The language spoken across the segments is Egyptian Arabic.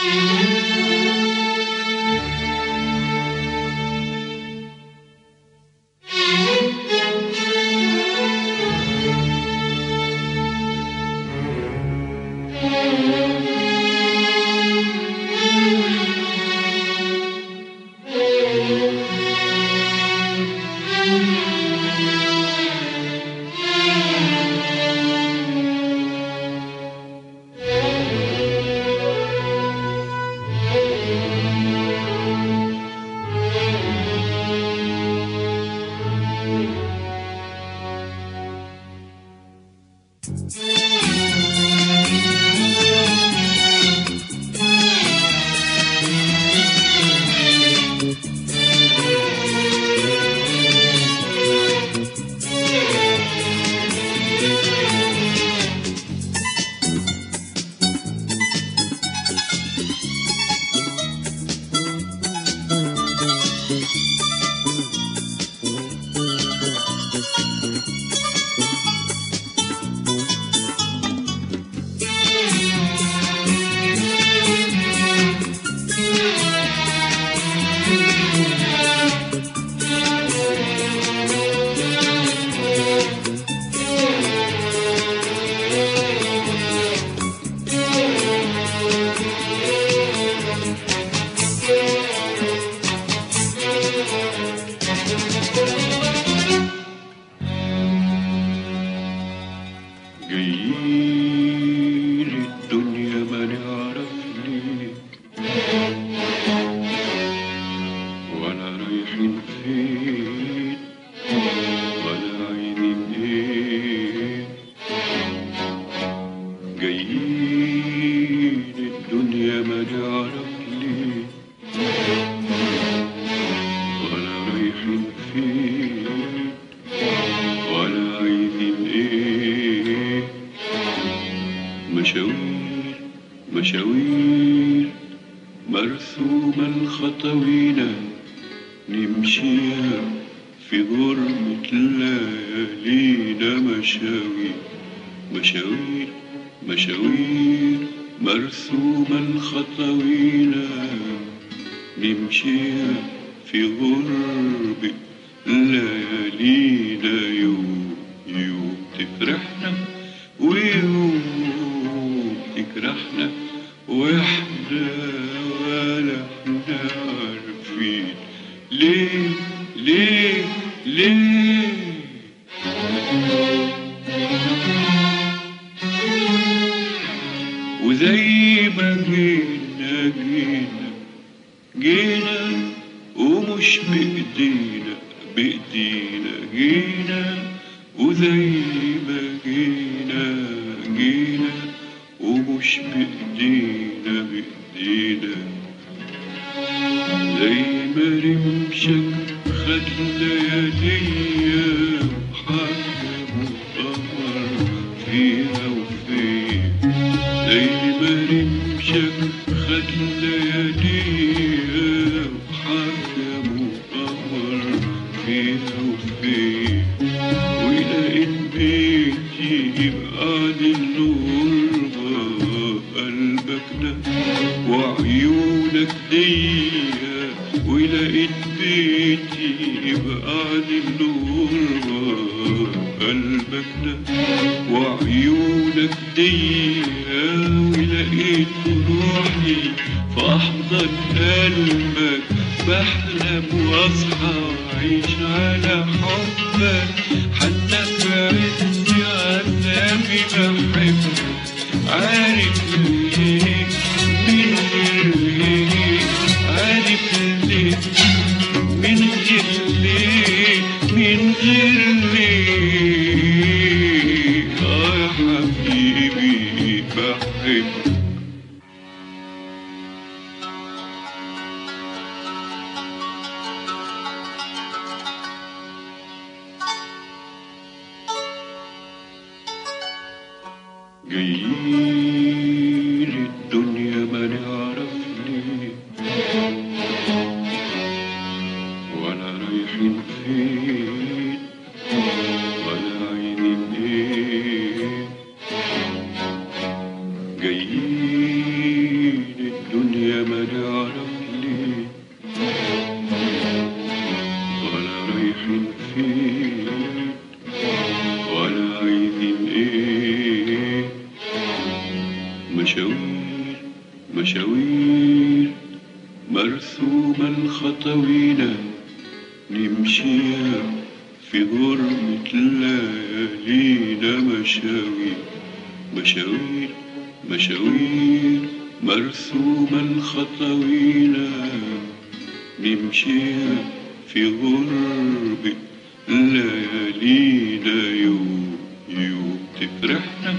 جايين الدنيا ما نعرف ليه ولا رايحين فين ولا عايزين ايه جايين الدنيا ما نعرف ليه ولا رايحين فين ولا عايزين ايه مشاوير مشاوير مرسومة الخطوينا نمشيها في غربة ليالينا مشاوير مشاوير مشاوير مرسومة الخطوينا نمشيها في غربة ليالينا يوم يوم تفرحنا ويوم تجرحنا واحنا ولا احنا عارفين ليه ليه ليه وزي ما جينا جينا جينا ومش بإيدينا بإيدينا جينا وزي ما جينا جينا ومش بإيدينا بإيدينا زي ما رمشك خد لياليا وحكم وقمر فيها وفين زي ما رمشك خد لياليا وحكم وقمر فيها وفين ولقيت بيتي يبقى للغربة قلبك ده وعيونك ديا ولقيت بيتي يبقى للغربة قلبك ده وعيونك ديا ولقيت روحي في أحضن قلبك بحلم واصحى وأعيش على حبك حتى في عز عذابي بحبك عارف ليه من غير ليه عارف ليه من غير ليه من غير ليه آه يا حبيبي بحبك جايين الدنيا ما نعرف ليه ولا رايحين فين ولا عايزين ايه جايين الدنيا مشاوير مشاوير مرسومة الخطوينا نمشيها في غربة ليالينا مشاوير مشاوير مشاوير مرسومة الخطوينا نمشيها في غربة ليالينا يوم يوم تفرحنا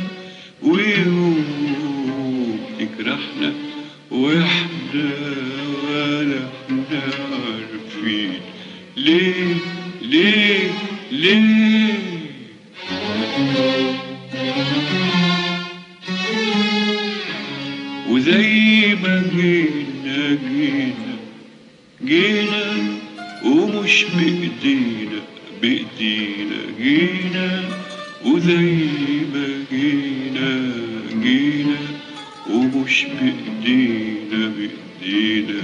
ويوم تجرحنا واحنا ولا احنا عارفين ليه ليه ليه وزي ما جينا جينا جينا ومش بإيدينا بإيدينا جينا وزي ما جينا جينا ومش بإيدينا بإيدينا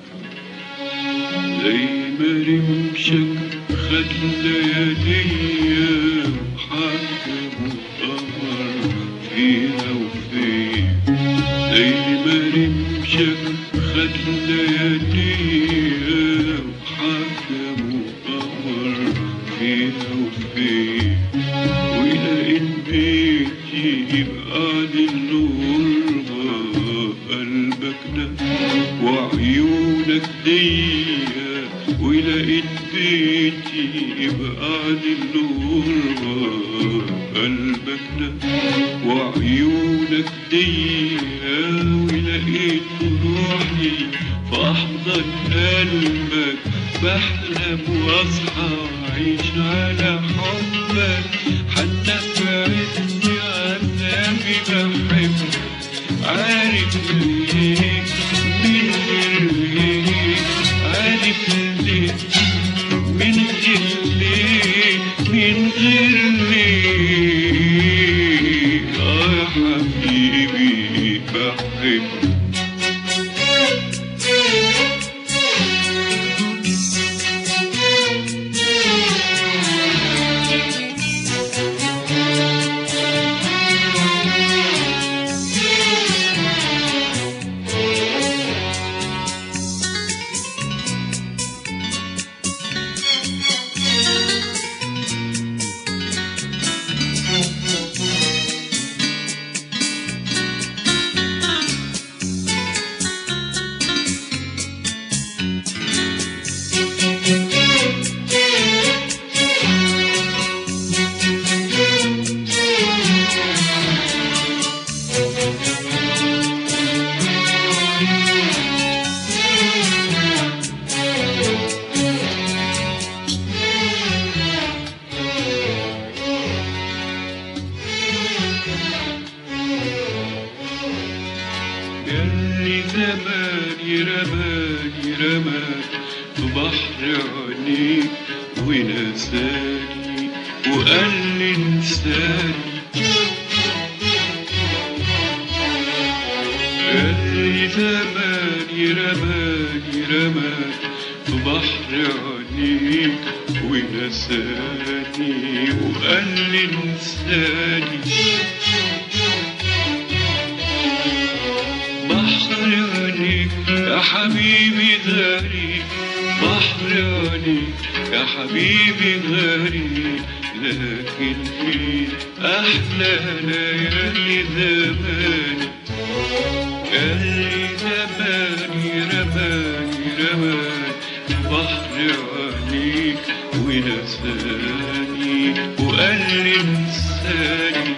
زي ما رمشك خد لياليا وحكم وقمر فيها وفيا زي ما رمشك خد لياليا وحكم وقمر فيها وفيا ولقيت بيتي يبقى للغربة قلبك ده وعيونك ديا ولقيت بيتي يبقى للغربة قلبك ده وعيونك ديا ولقيت روحي في أحضن قلبك بحلم واصحى عيش على حبك حتى في عز عذابي بحبك عارف ليه من غير ليه عارف ليه من غير ليه من غير ليه آه يا حبيبي بحبك ياللي زماني رماني رماني في بحر عينيك ونساني وقال لي انساني ياللي زماني رماني رماني في بحر عينيك ونساني وقال لي انساني بحر عينيك يا حبيبي غريب بحر عينيك يا حبيبي غريب لكن في أحلى ليالي زماني اللي زماني رماني رماني بحر عينيك ونساني وقال لي انساني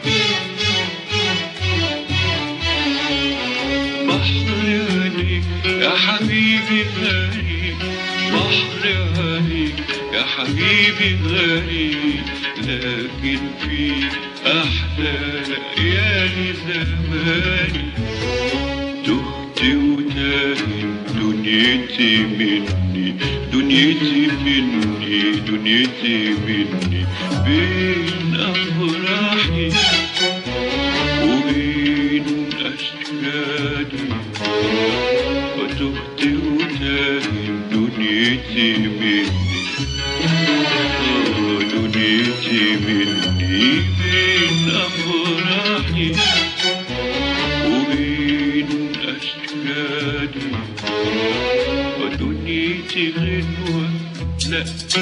بحر عينيك يا حبيبي غريب بحر عينيك يا حبيبي غريب لكن في أحلى ليالي زماني تهت وتاهت دنيتي مني دنيتي مني دنيتي مني بين أفراحي وبين أشكالي وتهت وتاهت دنيتي مني آه، دنيتي مني بين أفراحي وبين لا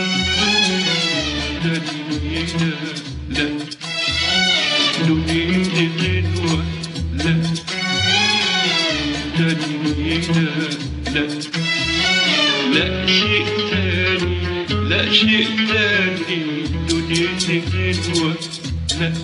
دنينا لا دنيتي غنوة لا دنينا لا لا شيء تاني لا شيء تاني دنيتي غنوة لا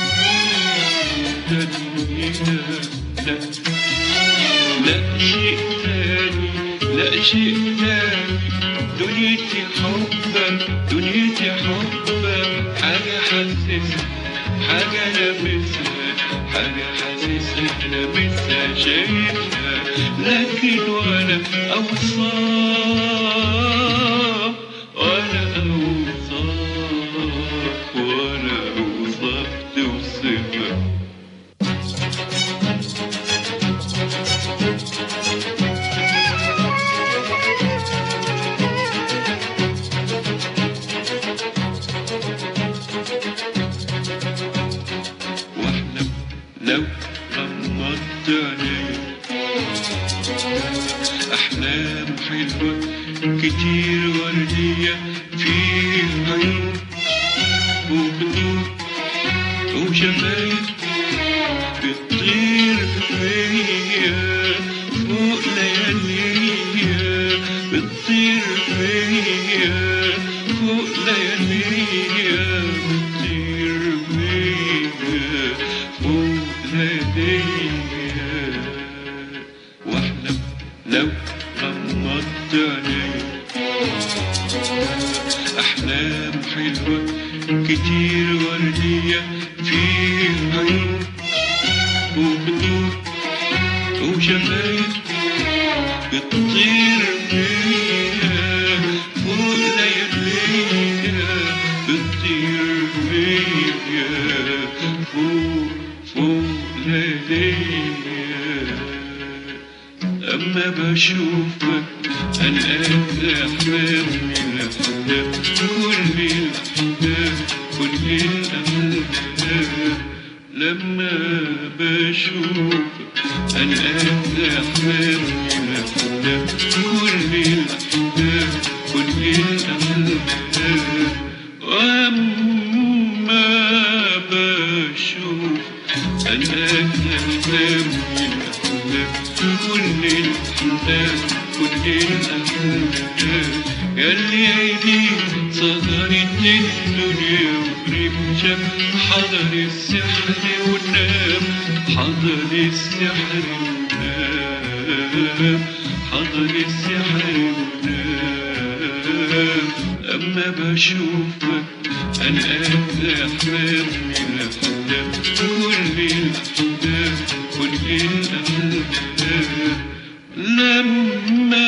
دنينا لا لا شيء تاني لا شيء تاني دنيتي حبك دنيتي حبك حاجة حاسسها حاجة لابسها حاجة حاسسها لابسها شايفها لكن ولا أوصاف ولا أوصاف ولا أوصاف توصفها واحلم لو غمضت عيني احلام حلوه كتير ورديه فيه عيون وخدود وشفايف بتطير فيا فوق لياليا بتطير فيا فوق لياليا بتطير فيا فوق لياليا واحلم لو غمضت عيني أحلام حلوة كتير وردية فيه عيون وخدود وشفايف بتطير فيها فوق لياليها بتطير فيها فوق فوق لياليها أما بشوفك ألقاك أحلام من الأحلام كل الأحلام كل الأحلام لما بشوفك ألقاك أحلام من الأحلام كل الأحلام كل الأحلام وأما بشوفك ألقاك أحلام من الأحلام كل الأحلام كل الأحلام ياللي عيني صغرت الدنيا ورمشة حضر السحر ونام حضر السحر ونام حضر السحر ونام أما بشوفك ألقاك أحلام من الأحلام كل الأحلام كل الأحلام لما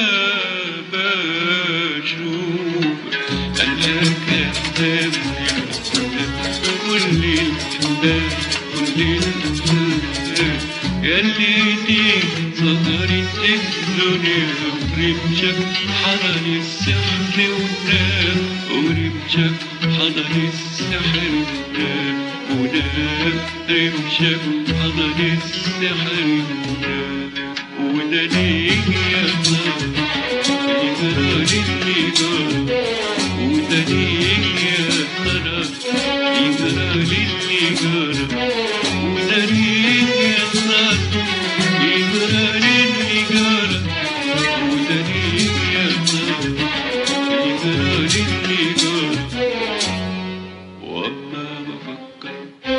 بشوفك ألقاك أحلام من الأحلام كل الأحلام كل الأحلام ياللي دي صغرت الدنيا ورمشك حضر السحر ونام ورمشك حضر السحر ونام ونام رمشك حضر السحر ونام وده ليه يا ترى يجرى للي جرى وده ليه يا ترى يجرى للي جرى وده ليه يا ترى يجرى للي جرى وده ليه يا ترى يجرى للي جرى واما بفكر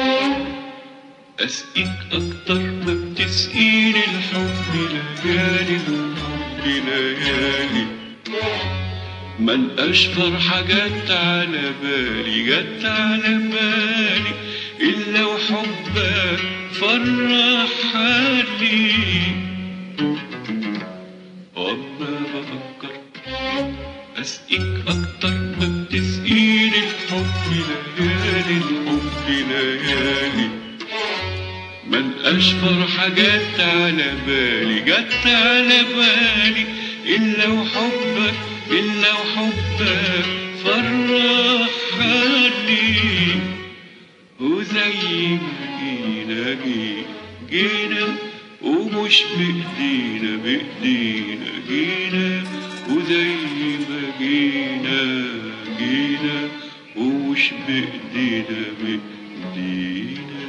اسقيك اكتر ما بتسقيني الحب ليالي الحب ليالي من اشطر حاجات على بالي جت على بالي الا وحبك فرح حالي واما بفكر اسقيك اكتر ما بتسقيني الحب ليالي الحب ليالي من أشفر حاجات على بالي جت على بالي إلا وحبك إلا وحبك فرح حالي وزي ما جينا جينا جينا ومش بإيدينا بإيدينا جينا وزي ما جينا جينا ومش بإيدينا بإيدينا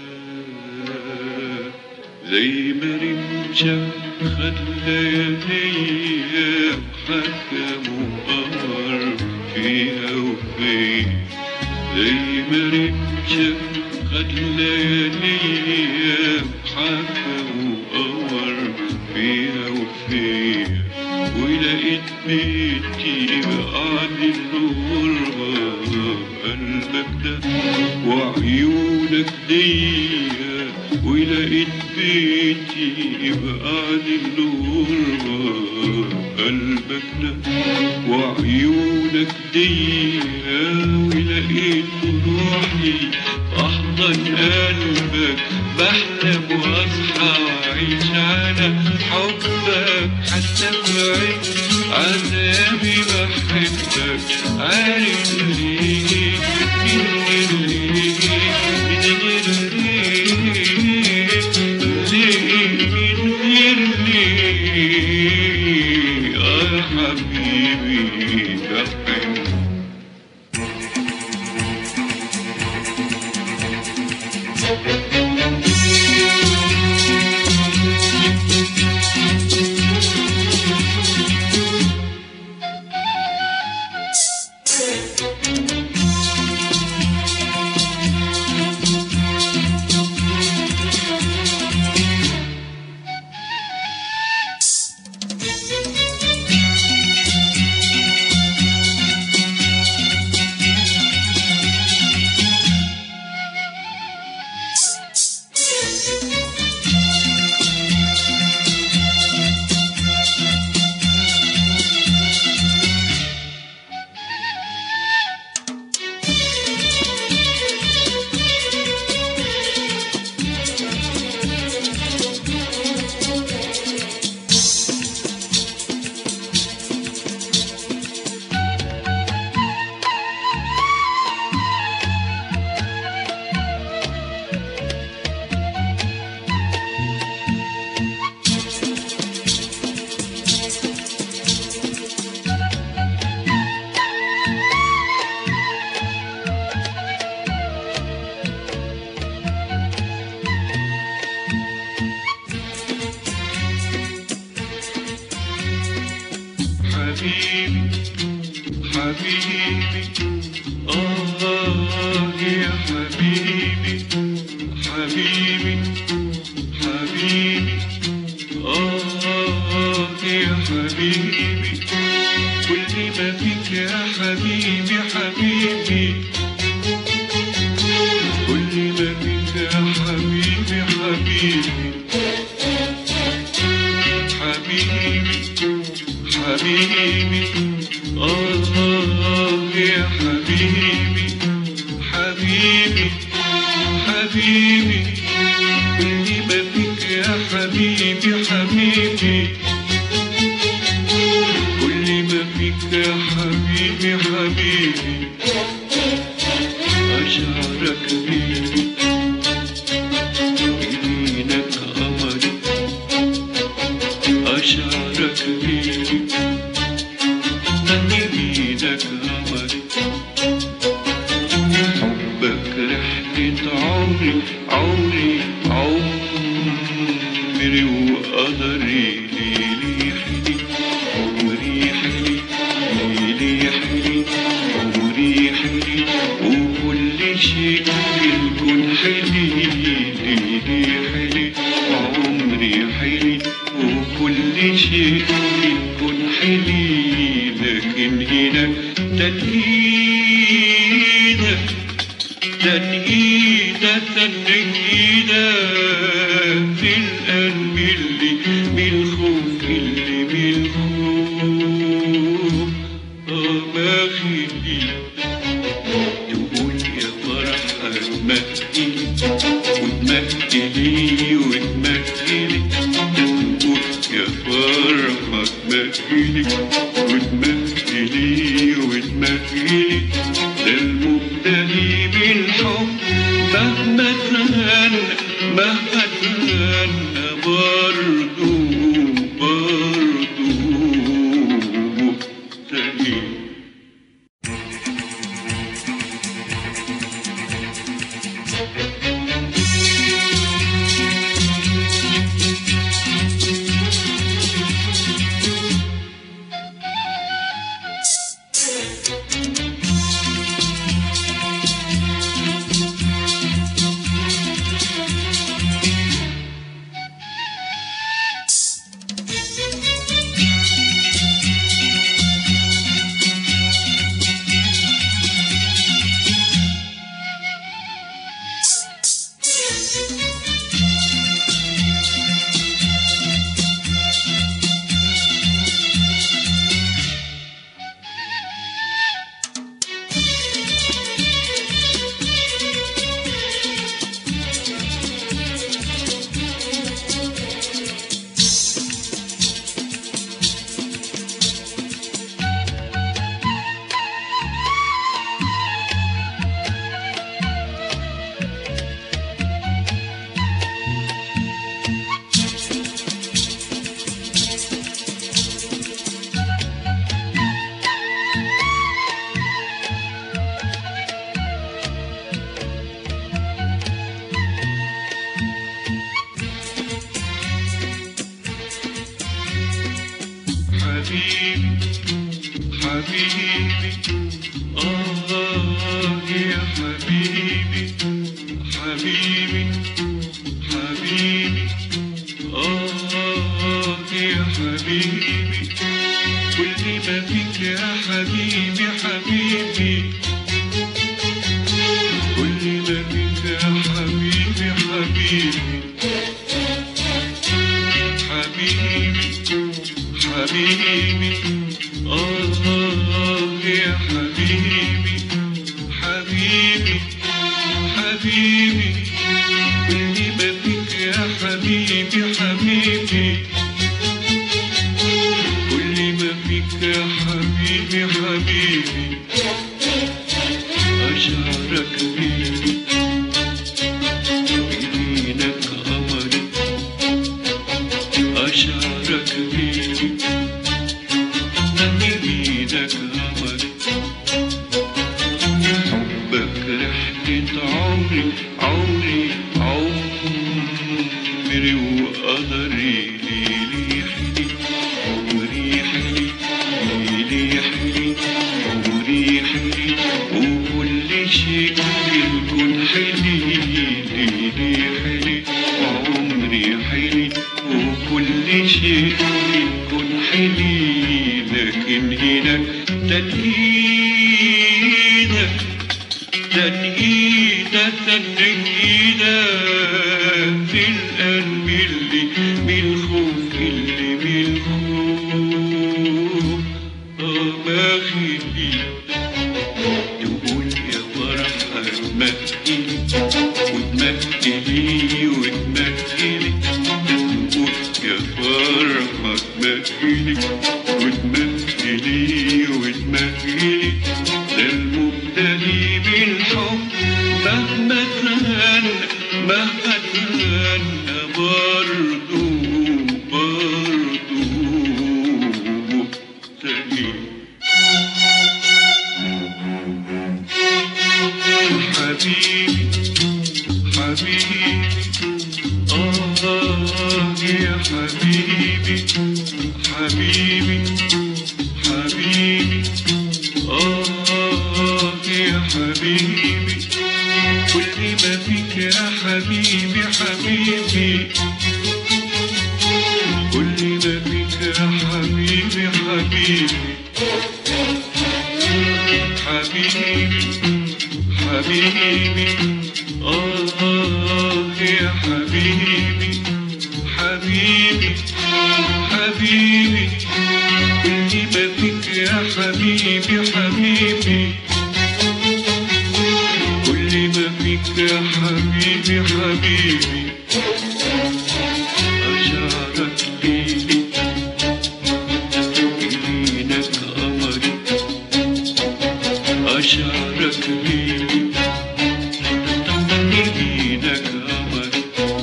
زي ما رمشة خد لياليا وحكم وقمر فيها وفيا زي ما رمشة خد لياليا وحكم وقمر فيها وفيا ولقيت بيتي بعد الغربة قلبك ده وعيونك ديا ولقيت بيتي بعد الغربة قلبك ده وعيونك ديا ولقيت روحي أحضن قلبك بحلم وأصحى وأعيش على حبك حتى في عين عذابي بحبك عارف ليه من غير ليه من غير ليه ليه من غير ليه يا حبيبي بحبك حبيبي حبيبي آه يا حبيبي حبيبي حبيبي آه يا حبيبي كل ما فيك يا حبيبي حبيبي كل ما فيك يا حبيبي حبيبي حبيبي حبيبي آه يا حبيبي حبيبي حبيبي كل ما فيك يا حبيبي حبيبي كل ما فيك يا حبيبي حبيبي أشعرك بيدي يمينك قمري أشعرك بيدي يمينك قمري حبك رحلة عمري عمري عمري وقدري ليلي حلي عمري حلي ليلي حلي عمري حلي وكل شيء في الكون حلي ليلي حلي عمري حلي وكل شيء في الكون حلي لكن هنا تنهيدك تنهيدة تنهيدة في القلب اللي بالخوف اللي بالخوف آه ما خلي تقول يا فرحة تمهلي وتمهلي وتمهلي تقول يا فرحة تمهلي وتمهلي وتمهلي ده المبتلي بالحب مهما تغنى مهما تغنى برضو برضو حبيبي حبيبي آه يا حبيبي حبيبي حبيبي آه يا حبيبي كل ما فيك يا حبيبي حبيبي كل ما فيك يا حبيبي حبيبي حبيبي حبيبي آه يا حبيبي حبيبي حبيبي كل ما فيك يا حبيبي حبيبي كل ما فيك يا حبيبي حبيبي أشعرك بيدي بيدينك قمري أشعرك بيدي بيدك قمري حبك رحلة عمري عمري عمري وقدري ليلي حلي عمري حلي ليلي حلي عمري حلي وكل شيء الكون حلي ليلي حلي عمري حلي وكل شيء الكون حلي لكن هناك تنهيدك تنهيدة تنهيدة في القلب اللي بالخوف اللي بالخوف آه ما خلي تقول يا فرحة تمثلي وتمثلي وتمثلي تقول يا فرحة تمثلي وتمثلي وتمثلي ده المبتدي بالحب مهما تهنى مهما تهنى برضو برضو مبتدي حبيبي حبيبي آه يا حبيبي حبيبي حبيبي آه يا حبيبي كل ما فيك يا حبيبي حبيبي كل ما فيك يا حبيبي حبيبي حبيبي حبيبي آه يا حبيبي حبيبي حبيبي كل ما فيك يا حبيبي حبيبي كل ما فيك يا حبيبي حبيبي أشعرك ليلي يمينك قمري أشعرك ليلي يمينك قمري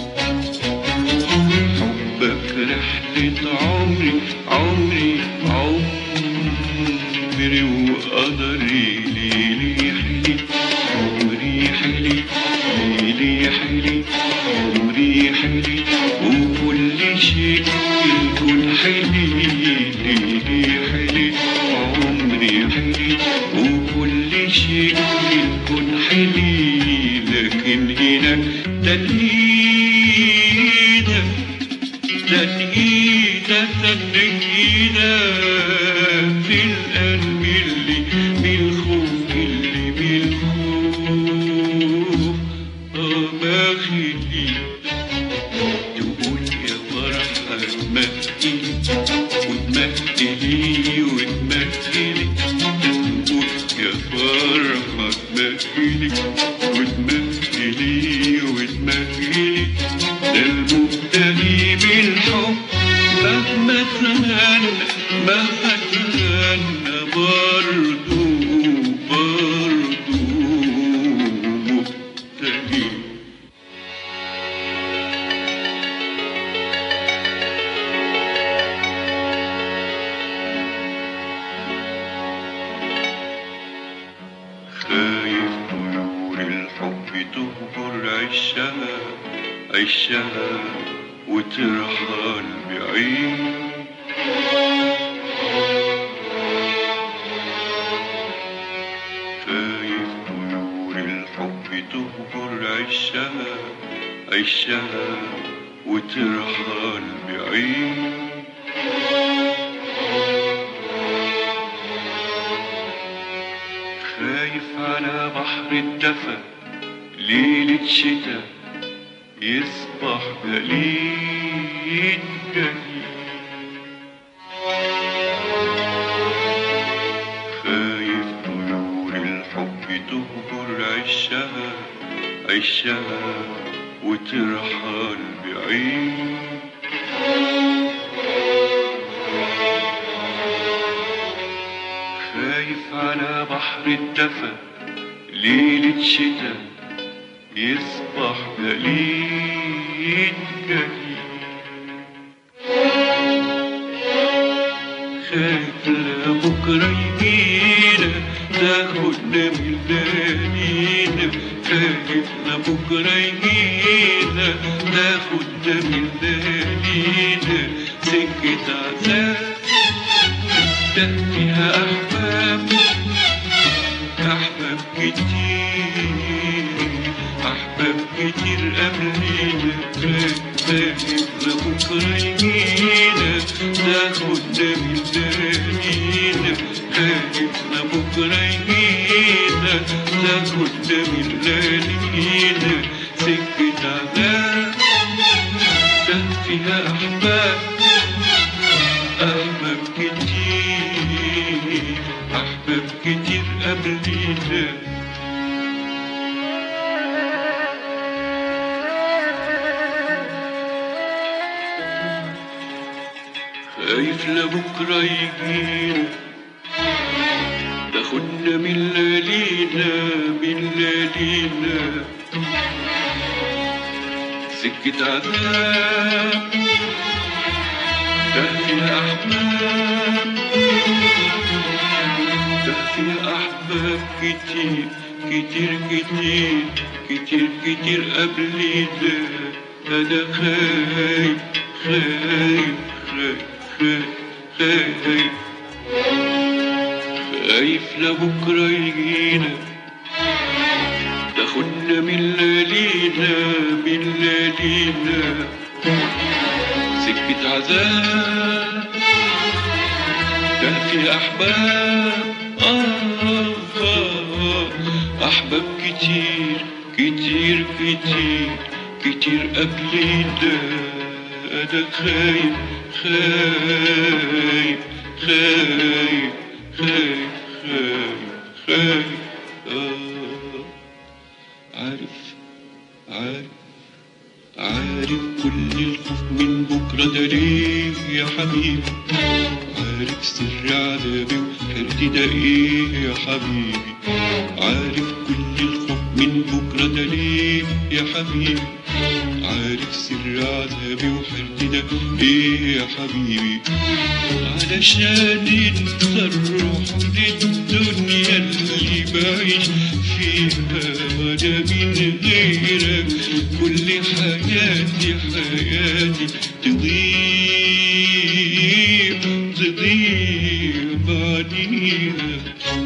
حبك رحلة عمري عمري عمري وقدري ليلي حلي عمري حلي ليلي حلي عمري حلي وكل شيء الكون حلي ليلي حلي عمري حلي وكل شيء الكون حلي لكن هناك تنهيدك تنهيدة تنهيدة في القلب اللي بالخوف اللي بالخوف آه ما خلي تقول يا فرحة تمثلي وتمثلي وتمثلي تقول يا فرحة تمثلي وتمثلي وتمثلي ده المبتدي بالحب مهما تهنى مهما تهنى برضو برضو مبتدي خايف طيور الحب تهجر عشها عشها وترحل بعيد عشها عشها وترحل بعيد خايف على بحر الدفا ليلة شتا يصبح جليد جليد خايف طيور الحب تهجر عشها عشها وترحل بعيد خايف على بحر الدفا ليلة شتا يصبح جليد جليد خايف لبكرة يجينا تاخدنا من ليالينا خايف لبكرة يجينا تاخدنا من ليالينا سكة عذاب ده فيها أحباب أحباب كتير أحباب كتير قبلينا خايف لبكرة يجينا تاخدنا من ليالينا خايف لبكرة يجينا تاخدنا من ليالينا سكة عذاب ده فيها أحباب أحباب كتير أحباب كتير قبلينا خايف لبكرة يجينا تاخدنا من ليالينا من ليالينا سكة عذاب ده فيها أحباب ده فيها أحباب كتير كتير كتير كتير كتير قبلينا أنا خايف خايف خايف خايف خايف خايف لبكرة يجينا تاخدنا من ليالينا من ليالينا سكة عذاب ده في أحباب آه آه أحباب كتير كتير كتير كتير قبلينا أنا خايف خايف خايف خايف خايف خايف آه عارف عارف عارف كل الخوف من بكرة ده ليه يا حبيبي عارف سر عذابي وحيرتي ده ايه يا حبيبي عارف كل الخوف من بكرة ده ليه يا حبيبي عارف سر عذابي وحيرتي ده ايه يا حبيبي علشان انت الروح للدنيا اللي بعيش فيها وانا من غيرك كل حياتي حياتي تضيع تضيع بعديها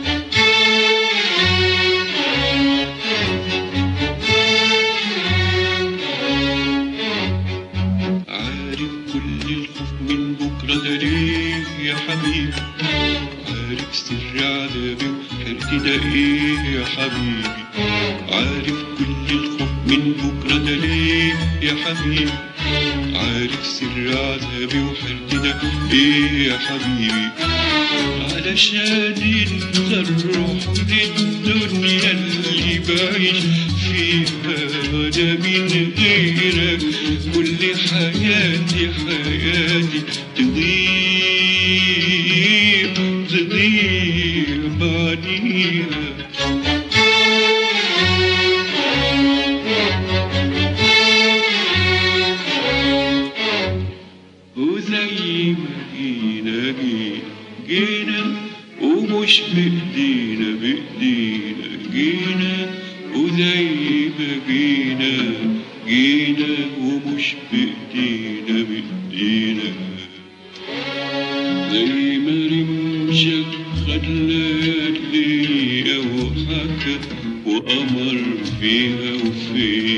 عارف كل الخوف من بكرة ده ليه يا حبيبي عارف سر عذابي وحيرتي ده ايه يا حبيبي عارف كل الخوف من بكرة ده ليه يا حبيبي عارف سر عذابي وحيرتي ده ايه يا حبيبي علشان انت الروح للدنيا اللي بعيش فيها وانا من غيرك كل حياتي حياتي تضيع تضيع بعديها وزي ما جينا جينا جينا ومش بإيدينا بإيدينا جينا وزي ما جينا جينا ومش بإيدينا بإيدينا زي ما رمشك خد ليالي وحكى وقمر فيها وفينا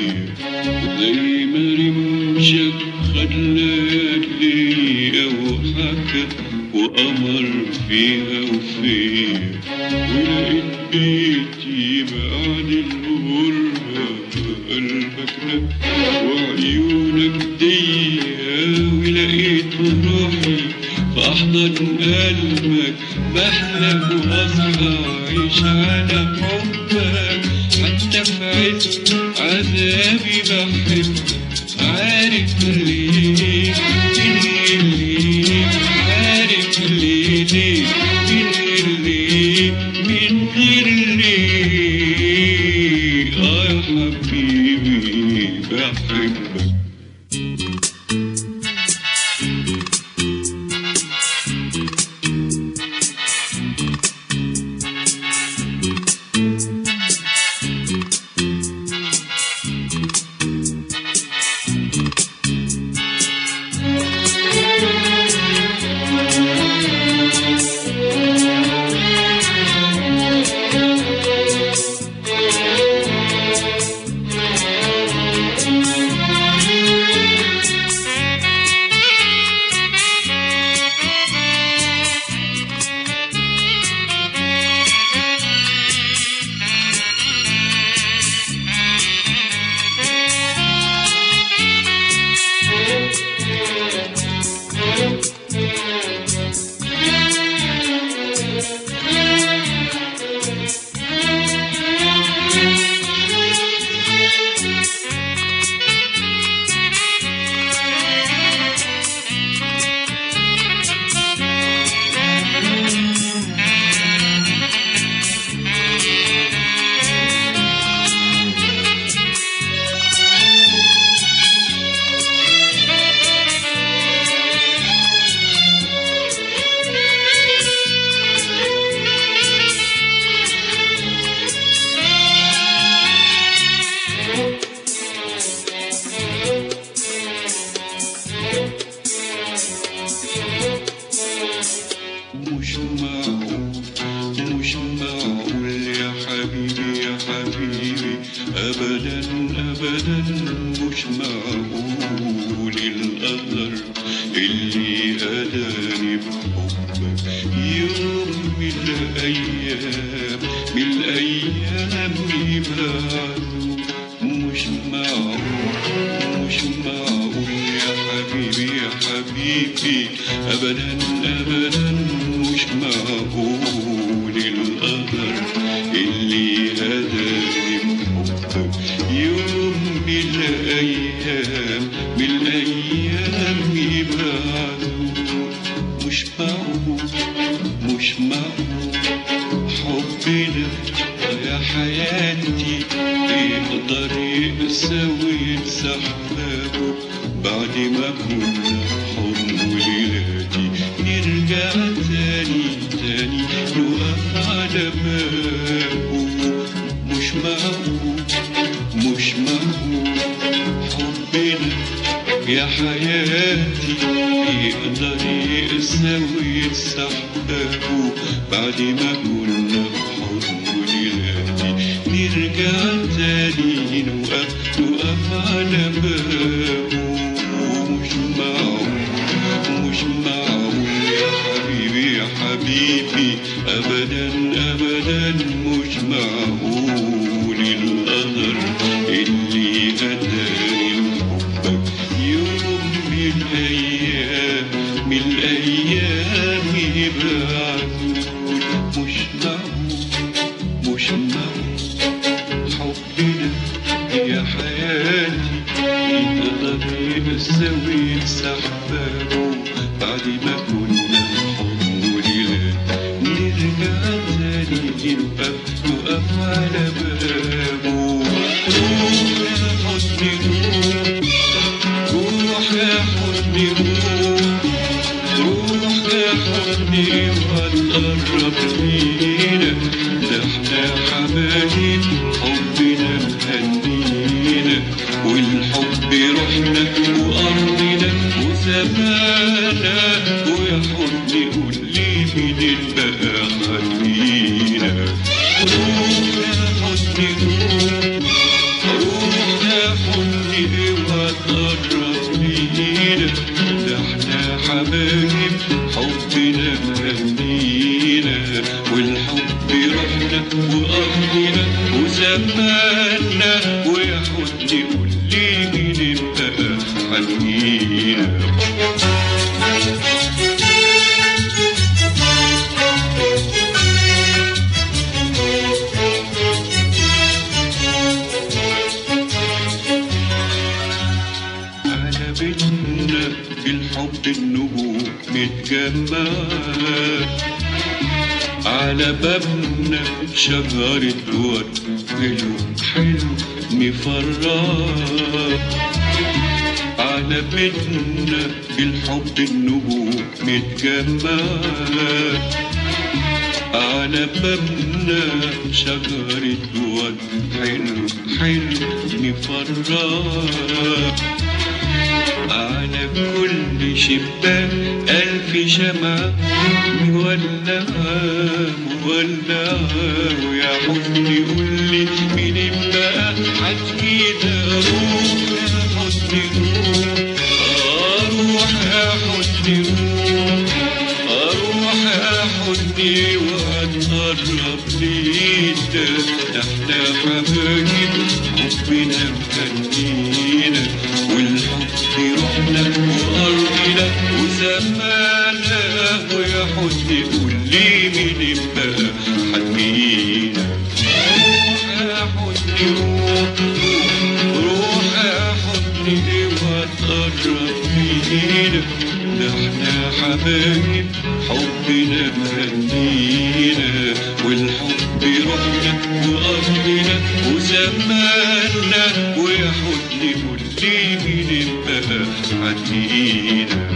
مكة وقمر فيها وفيا ولقيت بيتي بعد الغربة قلبك ده وعيونك ديا ولقيت روحي في أحضن قلبك بحلم وأصحى أعيش على حبك حتى في عز عذابي بحبك عارف ليه ليه ليه عارف ليه ليه من ليه من غير ليه اه يا حبيبي بحبك مش معقول مش معقول يا حبيبي يا حبيبي ابدا ابدا مش معقول القدر اللي اداني بحبك يوم من الايام من الايام يبعدوا مش معقول مش معقول يا حبيبي يا حبيبي ابدا ابدا مش معقول القدر اللي هداني بحبك يوم من الايام من الايام يبعدوا مش معقول مش معقول حبنا يا حياتي يقدر يساوي سحابه بعد ما كنا حضن وليلاتي نرجع تاني تاني نقف على بابه مش معقول مش معقول حبنا يا حياتي يقدر يساوي سحابه بعد ما كنا حضن وليلاتي نرجع تاني نوقف نوقف على بابه مش معقول مش معقول يا حبيبي يا حبيبي ابدا ابدا مش معقول القدر اللي اداني حبك يوم من الايام من الايام يبعدون مش معقول مش معقول حبنا يا حياتي يقدر يساوي سحبه بعد ما كنا حضن وليلات نرجع تاني نقف نقف على بابه روح يا حضني روح روح يا حضني روح روح يا حضني وهتقرب لينا ده احنا حبايب حبنا مهنينا والحب روحنا وارضنا وزمانا ويا حضني قول لي مين بقى خلينا روح يا حضني روح روح يا حضني وهتقرب لينا ده احنا حبايب حبنا هنينا والحب رحنا وأرضنا وزماننا ويا حزني قول لي مين بقى حنينا على بيتنا بالحب النجوم متجمعة على بابنا شجرة ورد حلو حلو مفرح على بيتنا بالحب النجوم متجمعة على بابنا شجرة ورد حلو حلو مفرح على كل شباك ألف شمعة مولعة مولعة ويا حزني قولي مين بقى حكينا روح يا حزني روح أروح يا حزني روح أروح يا حزني وأتقرب ليك احنا حبايب حبنا مكنينا والحب روحنا وأرضنا وزماننا ويا حزني قول لي مين بقى حنينا روح يا حزني روح روح يا حزني وتقرب لينا ده احنا حبايب حبنا مهنينا والحب روحنا وأرضنا وزماننا ويا حزني قول لي مين بقى حنينا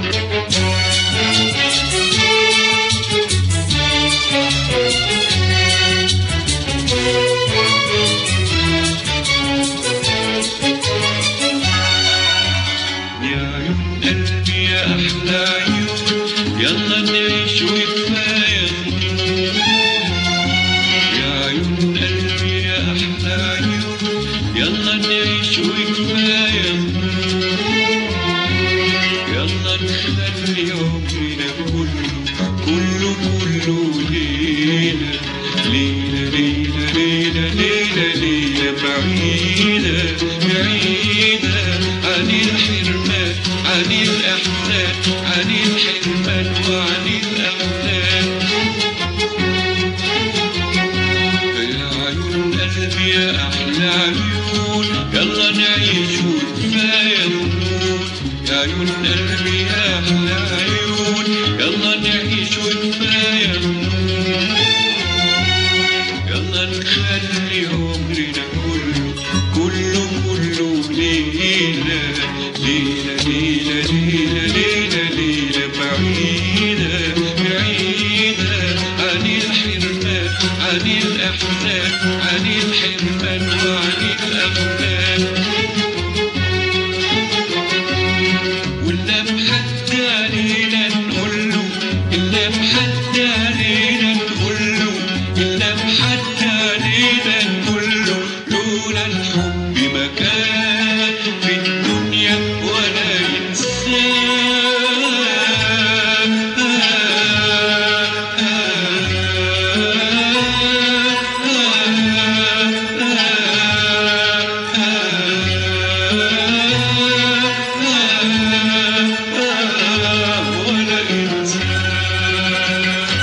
يا عيون قلبي يا أحلى عيون يلا نعيش وكفاية يا عيون قلبي يا أحلى عيون يلا نعيش وكفاية يلا نخلي عمرنا كله كله كله ليلة ليلة ليلة ليلة ليلة ليلة بعيدة بعيدة عن الحرمان عن الأحزان عن الحرمان وعن الأحزان يا عيون قلبي يا أحلى عيون يلا نعيش وكفاية نموت يا عيون قلبي يا أحلى عيون يلا نعيش وكفاية نموت يلا نخلي عمرنا كله كله كله ليلة ليلة ليلة ليلة ليلة ليلة بعيدة بعيدة عن الحرمان عن الأحزان عن الحرمان وعن الأغلال ولا محد علينا نقول له إلا محد علينا نقول له إلا محد علينا نقول له لولا الحب ما كان في الدنيا ولا إنسان ولا إنسان